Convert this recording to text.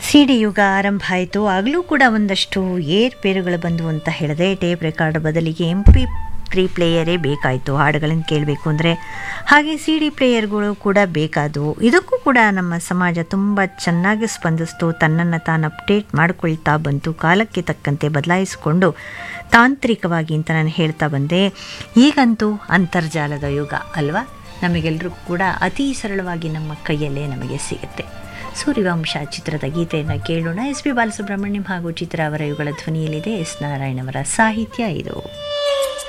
C D ಯುಗ ಆರಂಭ ಆಯಿತು ಆಗಲೂ ಕೂಡ ಒಂದಷ್ಟು ಏರ್ಪೇರುಗಳು ಬಂದವು ಅಂತ ಹೇಳಿದೆ ಟೇಪ್ ರೆಕಾರ್ಡ್ ಬದಲಿಗೆ ಎಂ ಪಿ ತ್ರೀ ಪ್ಲೇಯರೇ ಬೇಕಾಯಿತು ಹಾಡುಗಳನ್ನು ಕೇಳಬೇಕು ಅಂದರೆ ಹಾಗೆ ಸಿ ಡಿ ಪ್ಲೇಯರ್ಗಳು ಕೂಡ ಬೇಕಾದವು ಇದಕ್ಕೂ ಕೂಡ ನಮ್ಮ ಸಮಾಜ ತುಂಬ ಚೆನ್ನಾಗಿ ಸ್ಪಂದಿಸ್ತು ತನ್ನನ್ನು ತಾನು ಅಪ್ಡೇಟ್ ಮಾಡಿಕೊಳ್ತಾ ಬಂತು ಕಾಲಕ್ಕೆ ತಕ್ಕಂತೆ ಬದಲಾಯಿಸಿಕೊಂಡು ತಾಂತ್ರಿಕವಾಗಿ ಅಂತ ನಾನು ಹೇಳ್ತಾ ಬಂದೆ ಈಗಂತೂ ಅಂತರ್ಜಾಲದ ಯುಗ ಅಲ್ವಾ ನಮಗೆಲ್ಲರಿಗೂ ಕೂಡ ಅತಿ ಸರಳವಾಗಿ ನಮ್ಮ ಕೈಯಲ್ಲೇ ನಮಗೆ ಸಿಗುತ್ತೆ ಸೂರ್ಯವಂಶ ಚಿತ್ರದ ಗೀತೆಯನ್ನು ಕೇಳೋಣ ಎಸ್ ಪಿ ಬಾಲಸುಬ್ರಹ್ಮಣ್ಯಂ ಹಾಗೂ ಚಿತ್ರ ಅವರ ಇವುಗಳ ಧ್ವನಿಯಲ್ಲಿದೆ ಎಸ್ ನಾರಾಯಣ್ ಅವರ ಸಾಹಿತ್ಯ ಇದು